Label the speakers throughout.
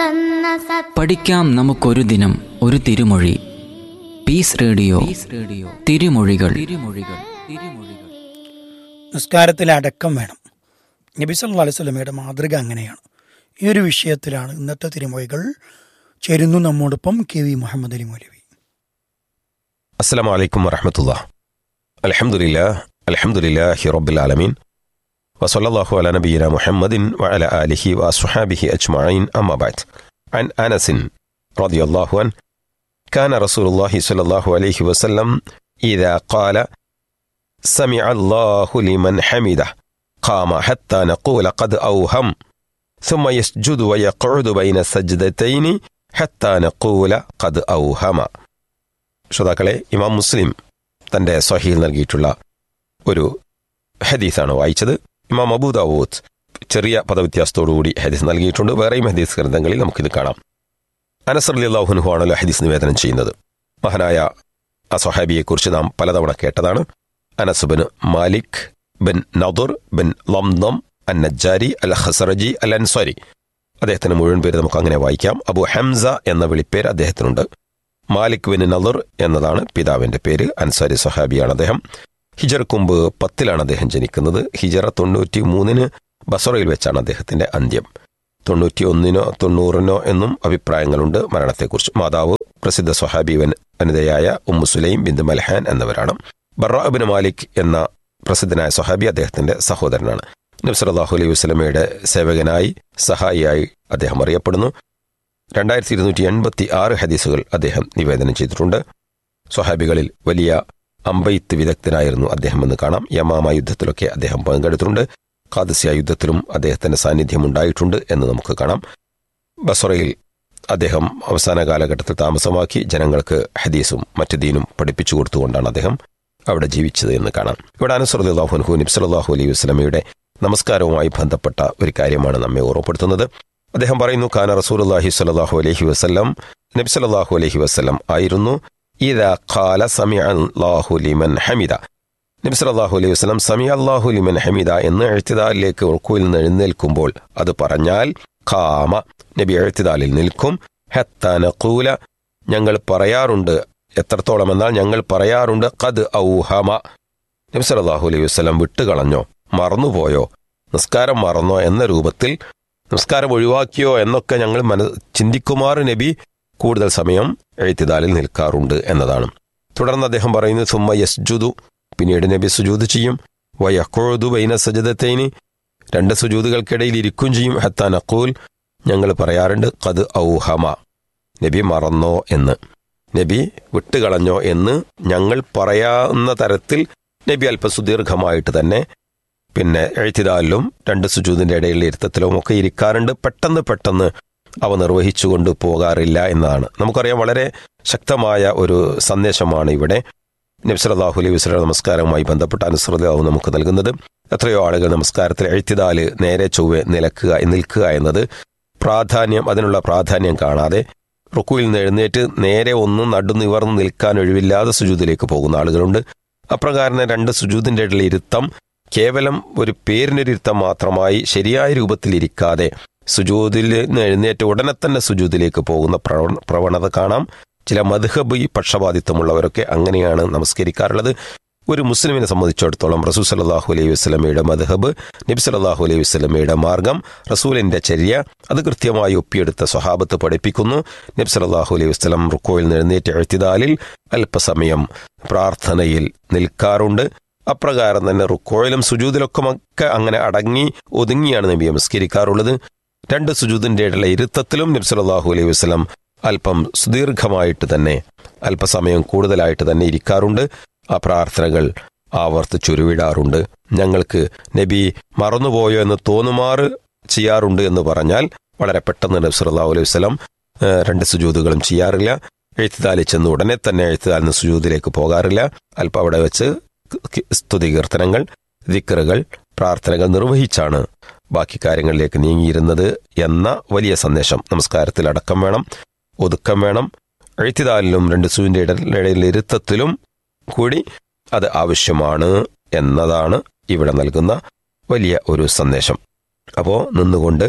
Speaker 1: തന്ന സത്
Speaker 2: പഠിക്കാം നമുക്കൊരു ദിനം ഒരു തിരുമൊഴി പീസ് റേഡിയോ റേഡിയോ തിരുമൊഴികൾ തിരുമൊഴികൾ തിരുമൊഴികൾ
Speaker 3: നിസ്കാരത്തിൽ അടക്കം വേണം നബി സല്ലല്ലാഹു അലൈഹി വസല്ലമയുടെ മാതൃക അങ്ങനെയാണ് ഈ ഒരു വിഷയത്തിലാണ് ഇന്നത്തെ തിരുമൊഴികൾ ചേരുന്നു നമ്മോടൊപ്പം കെ വി മുഹമ്മദ് അലി മൗലവി
Speaker 4: السلام عليكم ورحمة الله الحمد لله الحمد لله رب العالمين وصلى الله على نبينا محمد وعلى آله وأصحابه أجمعين أما بعد عن أنس رضي الله عنه كان رسول الله صلى الله عليه وسلم إذا قال سمع الله لمن حمده قام حتى نقول قد أوهم ثم يسجد ويقعد بين السجدتين حتى نقول قد أوهم ശ്രോതാക്കളെ ഇമാം മുസ്ലിം തന്റെ സ്വഹീൽ നൽകിയിട്ടുള്ള ഒരു ഹദീസാണ് വായിച്ചത് ഇമാം അബൂദാവൂത്ത് ചെറിയ പദവ്യത്യാസത്തോടുകൂടി ഹദീസ് നൽകിയിട്ടുണ്ട് വേറെയും ഹദീസ് ഗ്രന്ഥങ്ങളിൽ നമുക്കിത് കാണാം അനസർ അള്ളാഹുനുഹു ആണല്ലോ ഹദീസ് നിവേദനം ചെയ്യുന്നത് മഹാനായ ആ സ്വഹാബിയെക്കുറിച്ച് നാം പലതവണ കേട്ടതാണ് Anas bin Malik bin Nadur bin Lamdam an Najjari അൽ ഹസറജി അൽ അൻസ്വരി അദ്ദേഹത്തിന് മുഴുവൻ പേര് നമുക്ക് അങ്ങനെ വായിക്കാം അബു ഹംസ എന്ന വിളിപ്പേര് അദ്ദേഹത്തിനുണ്ട് മാലിക് ബിൻ നദർ എന്നതാണ് പിതാവിന്റെ പേര് അൻസാരി സഹാബിയാണ് അദ്ദേഹം ഹിജറക്ക് മുമ്പ് പത്തിലാണ് അദ്ദേഹം ജനിക്കുന്നത് ഹിജറ തൊണ്ണൂറ്റി മൂന്നിന് ബസറയിൽ വെച്ചാണ് അദ്ദേഹത്തിന്റെ അന്ത്യം തൊണ്ണൂറ്റി ഒന്നിനോ തൊണ്ണൂറിനോ എന്നും അഭിപ്രായങ്ങളുണ്ട് മരണത്തെക്കുറിച്ച് മാതാവ് പ്രസിദ്ധ സ്വഹാബി വൻ വനിതയായ ഉമ്മു സുലൈം ബിന്ദു മൽഹാൻ എന്നിവരാണ് ബറാബിൻ മാലിക് എന്ന പ്രസിദ്ധനായ സ്വഹാബി അദ്ദേഹത്തിന്റെ സഹോദരനാണ് നബ്സലാഹു അലൈഹി വസ്ലമയുടെ സേവകനായി സഹായിയായി അദ്ദേഹം അറിയപ്പെടുന്നു രണ്ടായിരത്തി ഇരുന്നൂറ്റി എൺപത്തി ആറ് ഹദീസുകൾ അദ്ദേഹം നിവേദനം ചെയ്തിട്ടുണ്ട് സ്വഹാബികളിൽ വലിയ അമ്പെയ്ത്ത് വിദഗ്ധനായിരുന്നു അദ്ദേഹം എന്ന് കാണാം യമാമ യുദ്ധത്തിലൊക്കെ അദ്ദേഹം പങ്കെടുത്തിട്ടുണ്ട് ഖാദസ്യ യുദ്ധത്തിലും അദ്ദേഹത്തിന്റെ സാന്നിധ്യം ഉണ്ടായിട്ടുണ്ട് എന്ന് നമുക്ക് കാണാം ബസറയിൽ അദ്ദേഹം അവസാന കാലഘട്ടത്തിൽ താമസമാക്കി ജനങ്ങൾക്ക് ഹദീസും മറ്റു ദീനും പഠിപ്പിച്ചു കൊടുത്തുകൊണ്ടാണ് അദ്ദേഹം അവിടെ ജീവിച്ചത് എന്ന് കാണാം ഇവിടെ അനുസൃതാഹുൻഹു നിബ്സലാഹു അലൈഹി വസ്ലമയുടെ നമസ്കാരവുമായി ബന്ധപ്പെട്ട ഒരു കാര്യമാണ് നമ്മെ ഓർമ്മപ്പെടുത്തുന്നത് അദ്ദേഹം പറയുന്നു ഖാന റസൂലുല്ലാഹി സ്വല്ലല്ലാഹു അലൈഹി വസല്ലം നബി സല്ലല്ലാഹു അലൈഹി വസല്ലം ആയിരുന്നു ഇദാ ഖാല സമിഅ അല്ലാഹു ലിമൻ ഹമിദ നബി സല്ലല്ലാഹു അലൈഹി വസല്ലം സമി അല്ലാഹു ലിമൻ ഹമിദ എന്ന് എഴുത്തിദാലിലേക്ക് ഉൾക്കുയിൽ നിന്ന് എഴുന്നേൽക്കുമ്പോൾ അത് പറഞ്ഞാൽ ഖാമ നബി എഴുത്തിദാലിൽ നിൽക്കും ഹത്ത നഖൂല ഞങ്ങൾ പറയാറുണ്ട് എത്രത്തോളം എന്നാൽ ഞങ്ങൾ പറയാറുണ്ട് ഖദ് ഔഹമ നബി സല്ലല്ലാഹു അലൈഹി വസല്ലം വിട്ടുകളഞ്ഞോ മറന്നുപോയോ നിസ്കാരം മറന്നോ എന്ന രൂപത്തിൽ നമസ്കാരം ഒഴിവാക്കിയോ എന്നൊക്കെ ഞങ്ങൾ മന ചിന്തിക്കുമാർ നബി കൂടുതൽ സമയം എഴുത്തിദാലിൽ നിൽക്കാറുണ്ട് എന്നതാണ് തുടർന്ന് അദ്ദേഹം പറയുന്നു സുമ്മ യസ്ജുദു പിന്നീട് നബി സുജൂദ് ചെയ്യും വയക്കോതു ബൈന സജദത്തൈനി രണ്ട് സുജൂദുകൾക്കിടയിൽ ഇരിക്കും ചെയ്യും ഹത്താൻ അക്കൂൽ ഞങ്ങൾ പറയാറുണ്ട് കത് ഔഹമ നബി മറന്നോ എന്ന് നബി വിട്ടുകളഞ്ഞോ എന്ന് ഞങ്ങൾ പറയാവുന്ന തരത്തിൽ നബി അല്പം സുദീർഘമായിട്ട് തന്നെ പിന്നെ എഴുത്തിതാലിലും രണ്ട് സുജൂതിന്റെ ഇടയിലെ ഇരുത്തത്തിലും ഒക്കെ ഇരിക്കാറുണ്ട് പെട്ടെന്ന് പെട്ടെന്ന് അവ നിർവഹിച്ചുകൊണ്ട് പോകാറില്ല എന്നതാണ് നമുക്കറിയാം വളരെ ശക്തമായ ഒരു സന്ദേശമാണ് ഇവിടെ നബ്സലാഹു അലൈഹി വസ്ലം നമസ്കാരവുമായി ബന്ധപ്പെട്ട അനുസൃതാവ് നമുക്ക് നൽകുന്നത് എത്രയോ ആളുകൾ നമസ്കാരത്തിൽ എഴുത്തിതാല് നേരെ ചൊവ്വെ നിലക്കുക നിൽക്കുക എന്നത് പ്രാധാന്യം അതിനുള്ള പ്രാധാന്യം കാണാതെ റുക്കുയിൽ നിന്ന് എഴുന്നേറ്റ് നേരെ ഒന്നും നടു നിവർന്ന് നിൽക്കാൻ ഒഴിവില്ലാതെ സുജൂതിലേക്ക് പോകുന്ന ആളുകളുണ്ട് അപ്രകാരം രണ്ട് സുജൂതിന്റെ ഇടയിൽ ഇരുത്തം കേവലം ഒരു പേരിനൊരിരുത്തം മാത്രമായി ശരിയായ രൂപത്തിൽ ഇരിക്കാതെ സുജൂതിൽ നിന്ന് എഴുന്നേറ്റ് ഉടനെ തന്നെ സുജൂതിലേക്ക് പോകുന്ന പ്രവണത കാണാം ചില മധുഹബ് ഈ പക്ഷപാതിത്വമുള്ളവരൊക്കെ അങ്ങനെയാണ് നമസ്കരിക്കാറുള്ളത് ഒരു മുസ്ലിമിനെ സംബന്ധിച്ചിടത്തോളം റസൂൽ സലാഹു അലൈഹി വസ്ലമയുടെ മധുഹബ് നബി സലാഹു അലൈഹി വസ്ലമയുടെ മാർഗം റസൂലിന്റെ ചര്യ അത് കൃത്യമായി ഒപ്പിയെടുത്ത സ്വഹാബത്ത് പഠിപ്പിക്കുന്നു നബി സലാഹു അലൈഹി വസ്ലം റുക്കോയിൽ നിന്ന് എഴുന്നേറ്റ് എഴുത്തിതാലിൽ അല്പസമയം പ്രാർത്ഥനയിൽ നിൽക്കാറുണ്ട് അപ്രകാരം തന്നെ റുക്കോയിലും സുജൂദിലൊക്കെ ഒക്കെ അങ്ങനെ അടങ്ങി ഒതുങ്ങിയാണ് നബി നമസ്കരിക്കാറുള്ളത് രണ്ട് സുജൂദിന്റെ ഇടയിലെ ഇരുത്തത്തിലും നബി സല്ലല്ലാഹു അലൈഹി വസല്ലം അല്പം സുദീർഘമായിട്ട് തന്നെ അല്പസമയം കൂടുതലായിട്ട് തന്നെ ഇരിക്കാറുണ്ട് ആ പ്രാർത്ഥനകൾ ആവർത്തിച്ചുരുവിടാറുണ്ട് ഞങ്ങൾക്ക് നബി മറന്നുപോയോ എന്ന് തോന്നുമാറ് ചെയ്യാറുണ്ട് എന്ന് പറഞ്ഞാൽ വളരെ പെട്ടെന്ന് നബി സല്ലല്ലാഹു അലൈഹി വസല്ലം രണ്ട് സുജൂദുകളും ചെയ്യാറില്ല എഴുത്തുതാലിൽ ചെന്ന് ഉടനെ തന്നെ എഴുത്തുതാലിന് സുജൂദിലേക്ക് പോകാറില്ല അല്പം അവിടെ വെച്ച് സ്തുതികീർത്തനങ്ങൾ ദിക്കറുകൾ പ്രാർത്ഥനകൾ നിർവഹിച്ചാണ് ബാക്കി കാര്യങ്ങളിലേക്ക് നീങ്ങിയിരുന്നത് എന്ന വലിയ സന്ദേശം നമസ്കാരത്തിൽ അടക്കം വേണം ഒതുക്കം വേണം എഴുത്തിതാലിലും രണ്ട് സൂര്യന്റെ ഇടയിൽ ഇരുത്തത്തിലും കൂടി അത് ആവശ്യമാണ് എന്നതാണ് ഇവിടെ നൽകുന്ന വലിയ ഒരു സന്ദേശം അപ്പോൾ നിന്നുകൊണ്ട്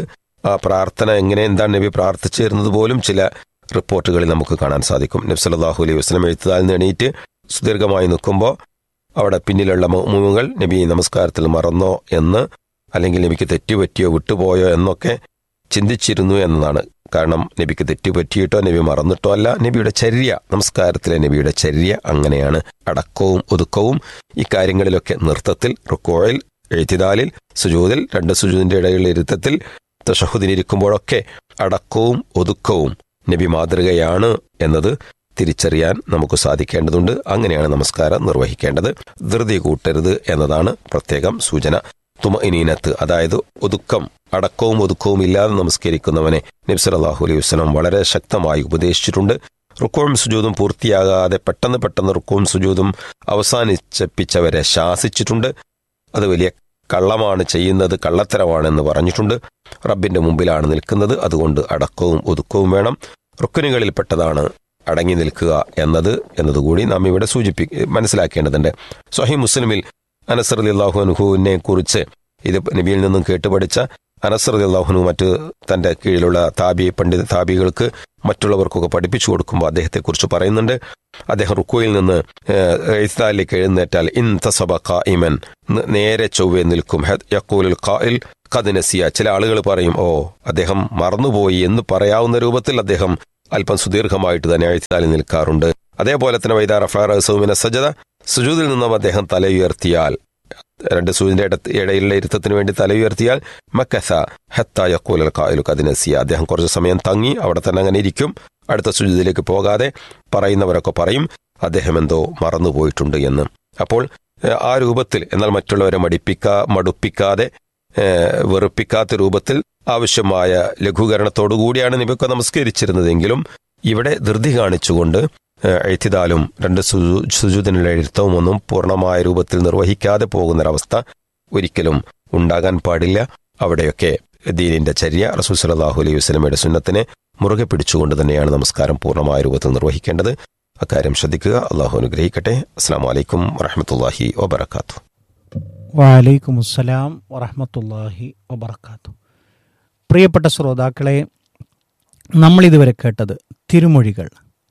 Speaker 4: ആ പ്രാർത്ഥന എങ്ങനെ എന്താണ് നബി പ്രാർത്ഥിച്ചിരുന്നത് പോലും ചില റിപ്പോർട്ടുകളിൽ നമുക്ക് കാണാൻ സാധിക്കും നബി സല്ലല്ലാഹു അലൈഹി വസ്ലം എഴുത്തുതാൽ നിന്ന് എണീറ്റ് സുദീർഘമായി നിൽക്കുമ്പോൾ അവിടെ പിന്നിലുള്ള മുമുകൾ നബി നമസ്കാരത്തിൽ മറന്നോ എന്ന് അല്ലെങ്കിൽ നബിക്ക് തെറ്റുപറ്റിയോ വിട്ടുപോയോ എന്നൊക്കെ ചിന്തിച്ചിരുന്നു എന്നതാണ് കാരണം നബിക്ക് തെറ്റുപറ്റിയിട്ടോ നബി മറന്നിട്ടോ അല്ല നബിയുടെ ചര്യ നമസ്കാരത്തിലെ നബിയുടെ ചര്യ അങ്ങനെയാണ് അടക്കവും ഒതുക്കവും ഈ കാര്യങ്ങളിലൊക്കെ നൃത്തത്തിൽ റുക്കോയിൽ എഴുത്തിദാലിൽ സുജൂതിൽ രണ്ട് സുജൂതിന്റെ ഇടയിലുള്ള ഇരുത്തത്തിൽ തഷഹുദിനിരിക്കുമ്പോഴൊക്കെ അടക്കവും ഒതുക്കവും നബി മാതൃകയാണ് എന്നത് തിരിച്ചറിയാൻ നമുക്ക് സാധിക്കേണ്ടതുണ്ട് അങ്ങനെയാണ് നമസ്കാരം നിർവഹിക്കേണ്ടത് ധൃതി കൂട്ടരുത് എന്നതാണ് പ്രത്യേകം സൂചന തുമ ഇനീനത്ത് അതായത് ഒതുക്കം അടക്കവും ഒതുക്കവും ഇല്ലാതെ നമസ്കരിക്കുന്നവനെ നബ്സലാഹു അലൈഹി വസ്ലം വളരെ ശക്തമായി ഉപദേശിച്ചിട്ടുണ്ട് റുക്കോവും സുജൂതും പൂർത്തിയാകാതെ പെട്ടെന്ന് പെട്ടെന്ന് റുക്കോവും സുജൂതും അവസാനിച്ചപ്പിച്ചവരെ ശാസിച്ചിട്ടുണ്ട് അത് വലിയ കള്ളമാണ് ചെയ്യുന്നത് കള്ളത്തരമാണെന്ന് പറഞ്ഞിട്ടുണ്ട് റബ്ബിന്റെ മുമ്പിലാണ് നിൽക്കുന്നത് അതുകൊണ്ട് അടക്കവും ഒതുക്കവും വേണം റുക്കനുകളിൽപ്പെട്ടതാണ് അടങ്ങി നിൽക്കുക എന്നത് എന്നതുകൂടി നാം ഇവിടെ സൂചിപ്പി മനസ്സിലാക്കേണ്ടതുണ്ട് സ്വഹി മുസ്ലിമിൽ അനസർ അള്ളാഹു അനുഹുവിനെ കുറിച്ച് ഇത് നബിയിൽ നിന്നും കേട്ടുപഠിച്ച അനസർ അള്ളാഹുനു മറ്റ് തന്റെ കീഴിലുള്ള താബി പണ്ഡിത താബികൾക്ക് മറ്റുള്ളവർക്കൊക്കെ പഠിപ്പിച്ചു കൊടുക്കുമ്പോൾ അദ്ദേഹത്തെക്കുറിച്ച് പറയുന്നുണ്ട് അദ്ദേഹം റുക്കോയിൽ നിന്ന് ഇസ്താലിലേക്ക് എഴുന്നേറ്റാൽ ഇൻ തസബ ഖായിമൻ നേരെ ചൊവ്വെ നിൽക്കും യക്കൂലുൽ ഖായിൽ കദിനസിയ ചില ആളുകൾ പറയും ഓ അദ്ദേഹം മറന്നുപോയി എന്ന് പറയാവുന്ന രൂപത്തിൽ അദ്ദേഹം അല്പം സുദീർഘമായിട്ട് തന്നെ എഴുത്താലിൽ നിൽക്കാറുണ്ട് അതേപോലെ തന്നെ വൈദാ റഫാറസുമിന സജദ സുജൂദിൽ നിന്നും അദ്ദേഹം തല ഉയർത്തിയാൽ രണ്ട് സൂര്യന്റെ ഇടയിലുള്ള ഇരുത്തത്തിന് വേണ്ടി തല ഉയർത്തിയാൽ മക്കസ ഹത്ത യക്കൂലൽ കായലു കദിനസിയ അദ്ദേഹം കുറച്ച് സമയം തങ്ങി അവിടെ തന്നെ അങ്ങനെ ഇരിക്കും അടുത്ത സുജിതിലേക്ക് പോകാതെ പറയുന്നവരൊക്കെ പറയും അദ്ദേഹം എന്തോ മറന്നുപോയിട്ടുണ്ട് എന്ന് അപ്പോൾ ആ രൂപത്തിൽ എന്നാൽ മറ്റുള്ളവരെ മടിപ്പിക്കാ മടുപ്പിക്കാതെ വെറുപ്പിക്കാത്ത രൂപത്തിൽ ആവശ്യമായ ലഘൂകരണത്തോടുകൂടിയാണ് നബിയൊക്കെ നമസ്കരിച്ചിരുന്നതെങ്കിലും ഇവിടെ ധൃതി കാണിച്ചുകൊണ്ട് എഴുത്തിതാലും രണ്ട് സുജുദിനുള്ള എഴുത്തവും ഒന്നും പൂർണ്ണമായ രൂപത്തിൽ നിർവഹിക്കാതെ പോകുന്നൊരവസ്ഥ ഒരിക്കലും ഉണ്ടാകാൻ പാടില്ല അവിടെയൊക്കെ ദീനിന്റെ ചര്യ റസൂൽ സലാഹു അലൈഹി വസ്ലമയുടെ സുന്നത്തിനെ മുറുകെ പിടിച്ചുകൊണ്ട് തന്നെയാണ് നമസ്കാരം പൂർണ്ണമായ രൂപത്തിൽ നിർവഹിക്കേണ്ടത് അക്കാര്യം ശ്രദ്ധിക്കുക അള്ളാഹു അനുഗ്രഹിക്കട്ടെ അസ്സാം വലൈക്കും വറഹമത്തല്ലാഹി വബർക്കാത്തു
Speaker 1: വാലൈക്കും അസ്സലാം വറഹമത്തല്ലാഹി വബർക്കാത്തു പ്രിയപ്പെട്ട ശ്രോതാക്കളെ നമ്മളിതുവരെ കേട്ടത് തിരുമൊഴികൾ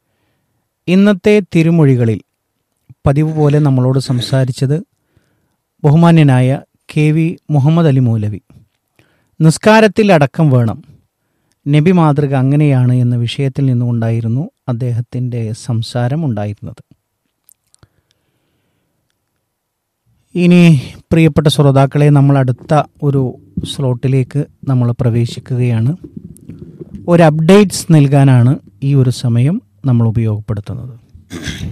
Speaker 1: ഇന്നത്തെ തിരുമൊഴികളിൽ പതിവ് പോലെ നമ്മളോട് സംസാരിച്ചത് ബഹുമാന്യനായ കെ വി മുഹമ്മദ് അലി മൗലവി നിസ്കാരത്തിൽ അടക്കം വേണം നബി മാതൃക അങ്ങനെയാണ് എന്ന വിഷയത്തിൽ നിന്നുകൊണ്ടായിരുന്നു അദ്ദേഹത്തിൻ്റെ സംസാരം ഉണ്ടായിരുന്നത് ഇനി പ്രിയപ്പെട്ട ശ്രോതാക്കളെ നമ്മൾ അടുത്ത ഒരു സ്ലോട്ടിലേക്ക് നമ്മൾ പ്രവേശിക്കുകയാണ് ഒരു അപ്ഡേറ്റ്സ് നൽകാനാണ് ഈ ഒരു സമയം നമ്മൾ ഉപയോഗപ്പെടുത്തുന്നത്